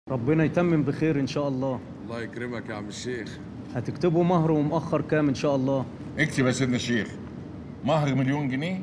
ربنا يتمم بخير ان شاء الله الله يكرمك يا عم الشيخ هتكتبوا مهر ومؤخر كام ان شاء الله اكتب يا سيدنا الشيخ مهر مليون جنيه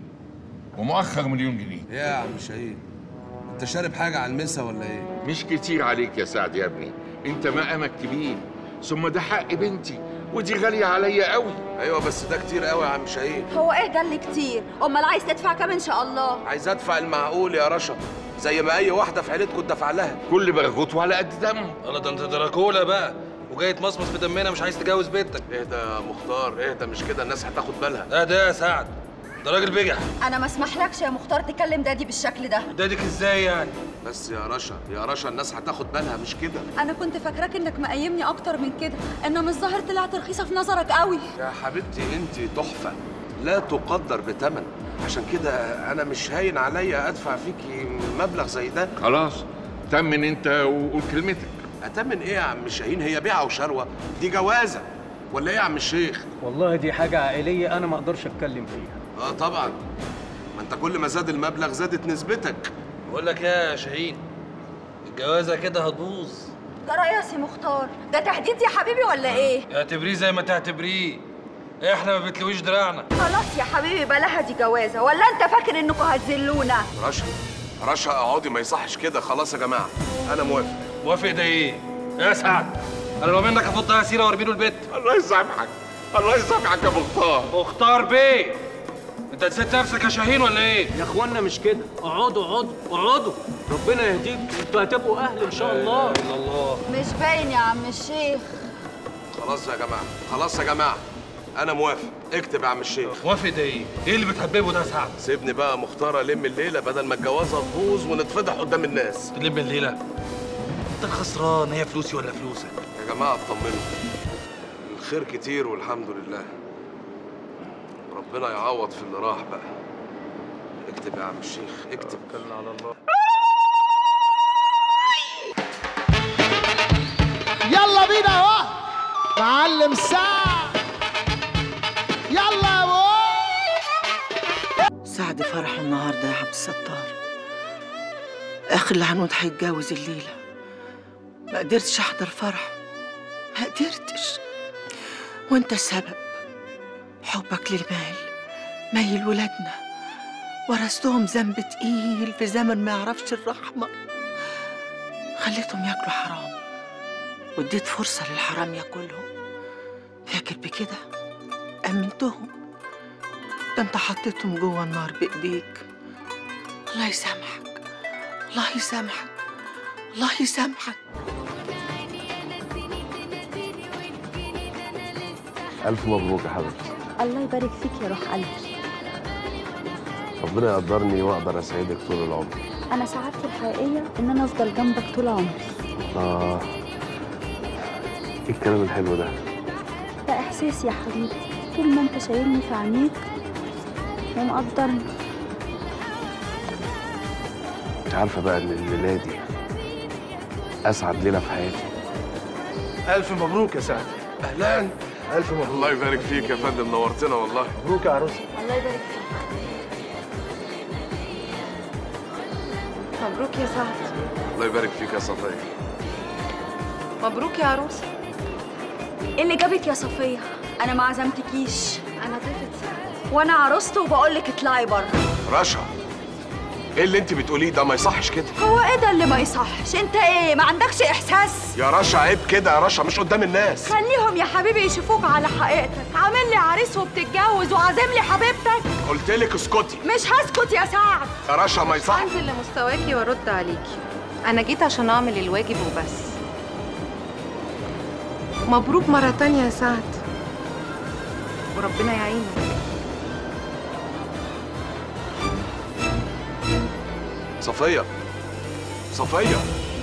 ومؤخر مليون جنيه ايه يا عم شهيد انت شارب حاجه على المسا ولا ايه مش كتير عليك يا سعد يا ابني انت مقامك كبير ثم ده حق بنتي ودي غالية عليا قوي ايوه بس ده كتير قوي يا عم شهيد هو ايه ده اللي كتير امال عايز تدفع كام ان شاء الله عايز ادفع المعقول يا رشا زي ما اي واحده في عيلتكم دفع لها كل برغوته على قد دمه الله ده انت دراكولا بقى وجاي تمصمص في دمنا مش عايز تجوز بنتك اهدى يا مختار اهدى مش كده الناس هتاخد بالها لا ده يا سعد ده راجل بجح انا ما اسمحلكش يا مختار تكلم دادي بالشكل ده دادك ازاي يعني بس يا رشا يا رشا الناس هتاخد بالها مش كده انا كنت فاكراك انك مقيمني اكتر من كده انما الظاهر طلعت رخيصه في نظرك قوي يا حبيبتي انت تحفه لا تقدر بثمن عشان كده انا مش هاين عليا ادفع فيكي مبلغ زي ده خلاص تمن انت وقول كلمتك اتمن ايه يا عم شاهين هي بيعه وشروه دي جوازه ولا ايه يا عم الشيخ والله دي حاجه عائليه انا ما اقدرش اتكلم فيها اه طبعا ما انت كل ما زاد المبلغ زادت نسبتك بقول لك يا شاهين الجوازه كده هتبوظ جرى يا سي مختار ده تهديد يا حبيبي ولا ايه اعتبريه زي ما تعتبريه احنا ما بتلويش دراعنا خلاص يا حبيبي بلاها دي جوازه ولا انت فاكر انكم هتذلونا رشا رشا اقعدي ما يصحش كده خلاص يا جماعه انا موافق موافق ده ايه يا سعد انا لو منك افضها سيره وارمي له البيت الله يسامحك الله يسامحك يا مختار مختار بيه انت نسيت نفسك يا شاهين ولا ايه يا اخوانا مش كده اقعدوا اقعدوا اقعدوا ربنا يهديكم انتوا هتبقوا اهل ان شاء الله الا الله مش باين يا عم الشيخ خلاص يا جماعه خلاص يا جماعه انا موافق اكتب يا عم الشيخ موافق ده ايه ايه اللي بتحببه ده يا سعد سيبني بقى مختار الم الليله بدل ما الجوازه تبوظ ونتفضح قدام الناس تلم الليله انت الخسران هي فلوسي ولا فلوسك يا جماعه اطمنوا الخير كتير والحمد لله ربنا يعوض في اللي راح بقى اكتب يا عم الشيخ اكتب توكلنا على الله يلا بينا اهو معلم سعد يلا يا بوي سعد فرحه النهارده يا عبد الستار اخر العنود هيتجوز الليله ما قدرتش احضر فرحه ما قدرتش وانت السبب حبك للمال ميل ولادنا ورثتهم ذنب تقيل في زمن ما يعرفش الرحمه خليتهم ياكلوا حرام واديت فرصه للحرام ياكلهم فاكر بكده امنتهم ده انت حطيتهم جوه النار بايديك الله يسامحك الله يسامحك الله يسامحك ألف مبروك يا حبيبتي الله يبارك فيك يا روح قلبي ربنا يقدرني وأقدر أسعدك طول العمر انا سعادتي الحقيقيه ان انا افضل جنبك طول عمري آه إيه الكلام الحلو ده ده احساس يا حبيبي طول ما انت شايلني في عينيك ومقدرني أنت عارفة بقى إن الليلة دي أسعد ليلة في حياتي الف مبروك يا سعد اهلا الف مبروك الله يبارك فيك يا فندم نورتنا والله مبروك يا عروسه الله يبارك فيك مبروك يا سعد الله يبارك فيك يا صفيه مبروك يا عروسة ايه اللي جابك يا صفيه انا ما عزمتكيش أنا ضيفة سعد وانا عروسته وبقول لك اطلعي بره رشا ايه اللي انت بتقوليه ده ما يصحش كده هو ايه ده اللي ما يصحش انت ايه ما عندكش احساس يا رشا عيب كده يا رشا مش قدام الناس خليهم يا حبيبي يشوفوك على حقيقتك عامل لي عريس وبتتجوز وعازم لي حبيبتك قلت لك اسكتي مش هسكت يا سعد يا رشا ما يصح أنزل لمستواكي وأرد عليكي أنا جيت عشان أعمل الواجب وبس مبروك مرة تانية يا سعد وربنا يعينك صفيه صفيه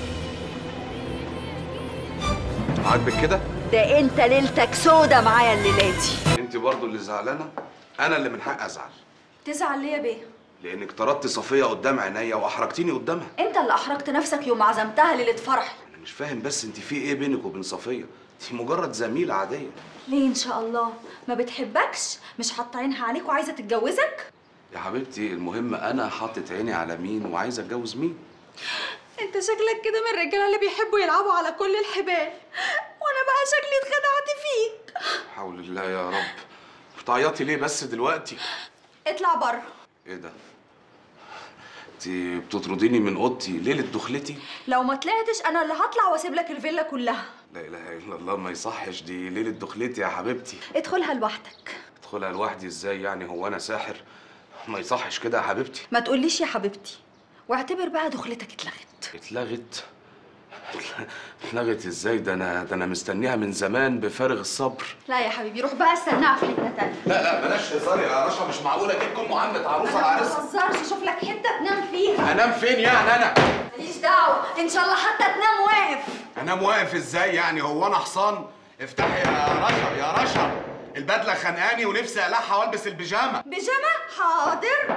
عاجبك كده ده انت ليلتك سودا معايا الليله دي انت برضو اللي زعلانه انا اللي من حق ازعل تزعل ليه يا بيه لانك طردت صفيه قدام عينيا واحرجتيني قدامها انت اللي احرجت نفسك يوم عزمتها ليله فرحي انا مش فاهم بس انت في ايه بينك وبين صفيه دي مجرد زميله عاديه ليه ان شاء الله ما بتحبكش مش حاطه عينها عليك وعايزه تتجوزك يا حبيبتي المهم انا حاطط عيني على مين وعايز اتجوز مين انت شكلك كده من الرجاله اللي بيحبوا يلعبوا على كل الحبال وانا بقى شكلي اتخدعت فيك حول الله يا رب بتعيطي ليه بس دلوقتي اطلع بره ايه ده انت بتطرديني من اوضتي ليله دخلتي لو ما طلعتش انا اللي هطلع واسيب لك الفيلا كلها لا اله الا الله ما يصحش دي ليله دخلتي يا حبيبتي ادخلها لوحدك ادخلها لوحدي ازاي يعني هو انا ساحر ما يصحش كده يا حبيبتي ما تقوليش يا حبيبتي واعتبر بقى دخلتك اتلغت اتلغت اتلغت ازاي ده انا ده انا مستنيها من زمان بفارغ الصبر لا يا حبيبي روح بقى استناها في حته تانيه لا لا بلاش هزار يا رشا مش معقوله اجيب ام معامله عروسه انا ما لعريسها بهزرش شوف لك حته تنام فيها انام فين يعني انا ماليش دعوه ان شاء الله حتى تنام واقف انام واقف ازاي يعني هو انا حصان افتحي يا رشا يا رشا البدله خانقاني ونفسي اقلعها والبس البيجامه بيجامه حاضر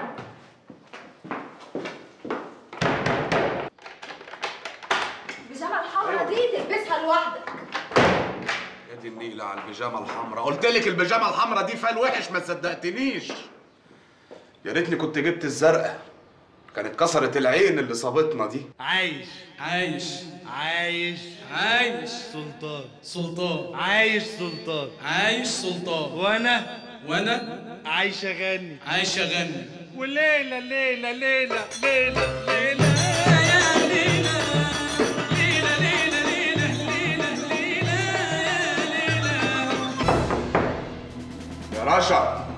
البيجامه الحمراء دي تلبسها لوحدك يا دي النيلة على البيجامة الحمراء قلت لك البيجامة الحمراء دي فال وحش ما صدقتنيش يا ريتني كنت جبت الزرقاء كانت كسرت العين اللي صابتنا دي عايش عايش عايش عايش سلطان سلطان عايش سلطان عايش سلطان وانا وانا عايش اغني عايش اغني وليلة ليلة ليلة ليلة ليلة يا ليلة ليلة ليلة ليلة ليلة ليلة يا رشا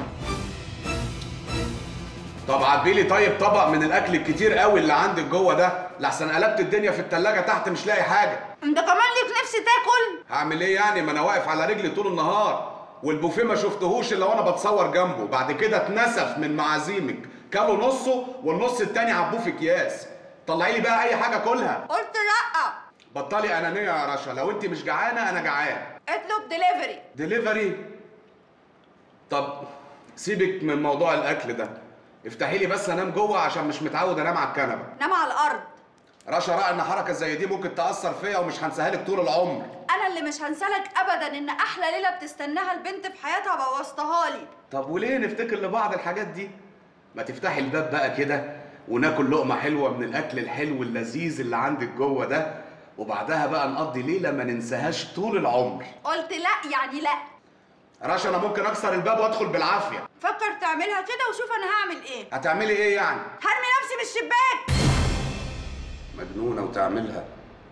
طب عبيلي طيب طبق من الاكل الكتير قوي اللي عندك جوه ده لحسن قلبت الدنيا في التلاجة تحت مش لاقي حاجة انت كمان ليك نفس تاكل هعمل ايه يعني ما انا واقف على رجلي طول النهار والبوفيه ما شفتهوش الا وانا بتصور جنبه بعد كده اتنسف من معازيمك كلوا نصه والنص التاني عبوه في اكياس طلعي لي بقى اي حاجه كلها قلت لا بطلي انانيه يا رشا لو انت مش جعانه انا جعان اطلب دليفري دليفري طب سيبك من موضوع الاكل ده افتحي لي بس انام جوه عشان مش متعود انام على الكنبه نام على الارض رشا رأى ان حركه زي دي ممكن تاثر فيا ومش هنساها لك طول العمر انا اللي مش هنسالك ابدا ان احلى ليله بتستناها البنت في حياتها بوظتها لي طب وليه نفتكر لبعض الحاجات دي ما تفتحي الباب بقى كده وناكل لقمه حلوه من الاكل الحلو اللذيذ اللي عندك جوه ده وبعدها بقى نقضي ليله ما ننساهاش طول العمر قلت لا يعني لا رشا انا ممكن اكسر الباب وادخل بالعافيه فكر تعملها كده وشوف انا هعمل ايه هتعملي ايه يعني هرمي نفسي من الشباك مجنونه وتعملها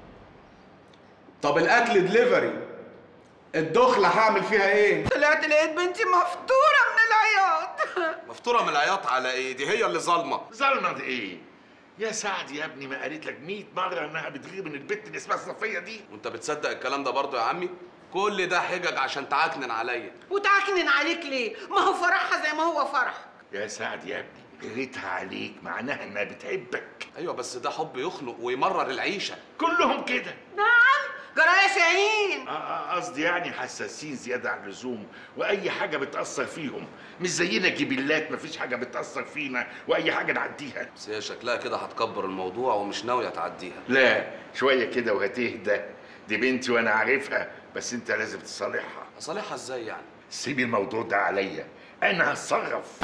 طب الاكل دليفري الدخله هعمل فيها ايه طلعت لقيت بنتي مفطوره من العياط مفطوره من العياط على ايه دي هي اللي ظالمه ظلمة ايه؟ يا سعد يا ابني ما قالت لك 100 مرة انها بتغير من البت اللي اسمها صفية دي وانت بتصدق الكلام ده برضه يا عمي كل ده حجج عشان تعكنن عليا وتعكنن عليك ليه ما هو فرحها زي ما هو فرح يا سعد يا ابني غيرتها عليك معناها انها بتحبك ايوه بس ده حب يخنق ويمرر العيشه كلهم كده نعم جرايه شاهين آه، آه، قصدي يعني حساسين زيادة عن اللزوم وأي حاجة بتأثر فيهم مش زينا جبلات مفيش حاجة بتأثر فينا وأي حاجة نعديها بس هي شكلها كده هتكبر الموضوع ومش ناويه تعديها لا شوية كده وهتهدى دي بنتي وأنا عارفها بس أنت لازم تصالحها اصالحها ازاي يعني سيب الموضوع ده عليا أنا هتصرف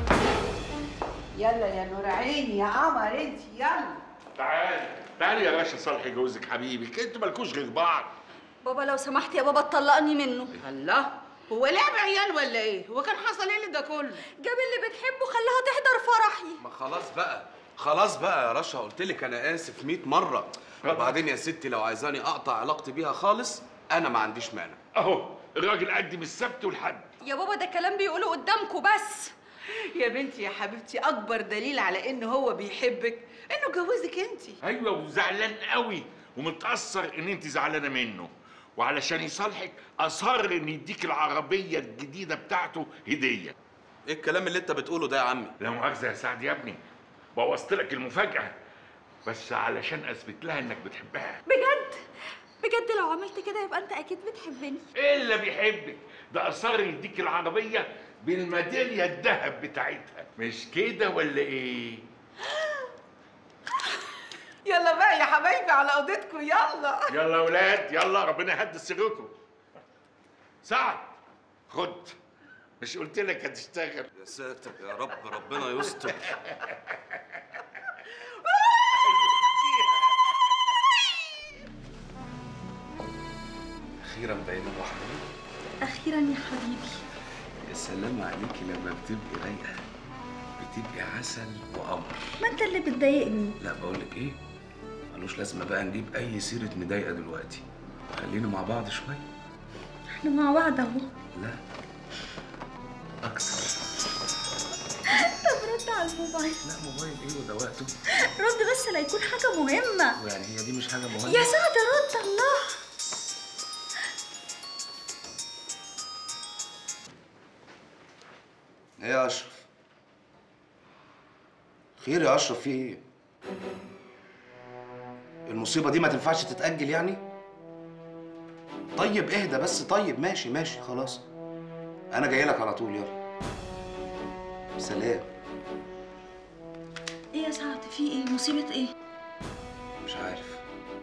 يلا يا نور عيني يا قمر انت يلا تعال تعالي يا باشا صالحي جوزك حبيبك انتوا مالكوش غير بعض بابا لو سمحت يا بابا تطلقني منه الله هو لعب عيال ولا ايه هو كان حصل ايه اللي ده كله جاب اللي بتحبه خلاها تحضر فرحي ما خلاص بقى خلاص بقى يا رشا قلت لك انا اسف 100 مره وبعدين يا ستي لو عايزاني اقطع علاقتي بيها خالص انا ما عنديش مانع أهو الراجل قدم السبت والحد يا بابا ده كلام بيقوله قدامكوا بس يا بنتي يا حبيبتي اكبر دليل على ان هو بيحبك انه جوزك انت ايوه وزعلان قوي ومتاثر ان انت زعلانه منه وعلشان يصالحك اصر ان يديك العربيه الجديده بتاعته هديه ايه الكلام اللي انت بتقوله ده يا عمي لا مؤاخذه يا سعد يا ابني بوظت لك المفاجاه بس علشان اثبت لها انك بتحبها بجد بجد لو عملت كده يبقى انت اكيد بتحبني ايه اللي بيحبك ده اصر يديك العربيه بالميداليه الذهب بتاعتها مش كده ولا ايه يلا بقى يا حبايبي على اوضتكم يلا يلا يا ولاد يلا ربنا يهدي سركم سعد خد مش قلت لك هتشتغل يا ساتر يا رب ربنا يستر اخيرا بقينا لوحدنا اخيرا يا حبيبي يا سلام عليكي لما بتبقي رايقه بتبقي عسل وقمر ما انت اللي بتضايقني لا بقول لك ايه ملوش لازمه بقى نجيب اي سيره مضايقه دلوقتي خلينا مع بعض شويه احنا مع بعض اهو لا اكتر طب رد على الموبايل لا موبايل ايه وده وقته رد بس لا يكون حاجه مهمه ويعني هي دي مش حاجه مهمه يا سعد رد الله ايه يا اشرف خير يا اشرف في ايه المصيبه دي ما تنفعش تتاجل يعني طيب اهدى بس طيب ماشي ماشي خلاص انا جاي لك على طول يلا سلام ايه يا سعد في ايه مصيبه ايه مش عارف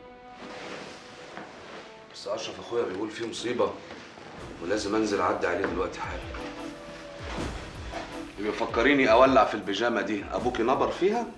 بس اشرف اخويا بيقول في مصيبه ولازم انزل اعدي عليه دلوقتي حالا بيفكريني اولع في البيجامه دي ابوكي نبر فيها